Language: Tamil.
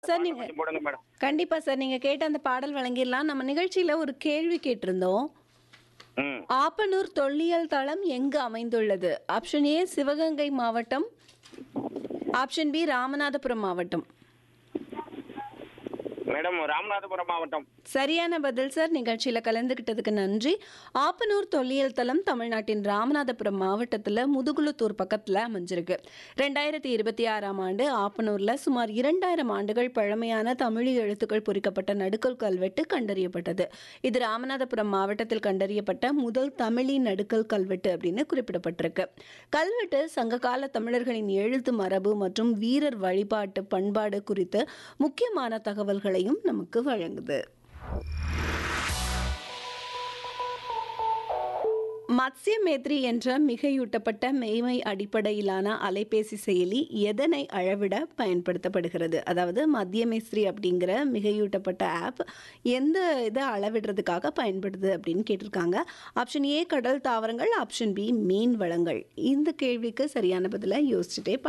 சார் நீங்க கொஞ்சம் போடுங்க மேடம் கண்டிப்பா சார் நீங்க கேட்ட அந்த பாடல் வழங்கிடலாம் நம்ம நிகழ்ச்சியில ஒரு கேள்வி கேட்டிருந்தோம் ம் ஆப்பனூர் தொல்லியல் தளம் எங்கு அமைந்துள்ளது ஆப்ஷன் ஏ சிவகங்கை மாவட்டம் ஆப்ஷன் பி ராமநாதபுரம் மாவட்டம் மேடம் ராமநாதபுரம் மாவட்டம் சரியான பதில் சார் நிகழ்ச்சியில் கலந்துக்கிட்டதுக்கு நன்றி ஆப்பனூர் தொல்லியல் தளம் தமிழ்நாட்டின் ராமநாதபுரம் மாவட்டத்தில் முதுகுளத்தூர் பக்கத்தில் அமைஞ்சிருக்கு ரெண்டாயிரத்தி இருபத்தி ஆறாம் ஆண்டு ஆப்பனூரில் சுமார் இரண்டாயிரம் ஆண்டுகள் பழமையான தமிழ் எழுத்துக்கள் பொறிக்கப்பட்ட நடுக்கல் கல்வெட்டு கண்டறியப்பட்டது இது ராமநாதபுரம் மாவட்டத்தில் கண்டறியப்பட்ட முதல் தமிழி நடுக்கல் கல்வெட்டு அப்படின்னு குறிப்பிடப்பட்டிருக்கு கல்வெட்டு சங்ககால தமிழர்களின் எழுத்து மரபு மற்றும் வீரர் வழிபாட்டு பண்பாடு குறித்து முக்கியமான தகவல்களையும் நமக்கு வழங்குது மத்ஸ்ய மேத்ரி என்ற மிகையூட்டப்பட்ட மெய்மை அடிப்படையிலான அலைபேசி செயலி எதனை அளவிட பயன்படுத்தப்படுகிறது அதாவது மத்திய மேஸ்திரி அப்படிங்கிற மிகையூட்டப்பட்ட ஆப் எந்த இதை அளவிடுறதுக்காக பயன்படுது அப்படின்னு கேட்டிருக்காங்க ஆப்ஷன் ஏ கடல் தாவரங்கள் ஆப்ஷன் பி மீன் வளங்கள் இந்த கேள்விக்கு சரியான பதிலை யோசிச்சுட்டே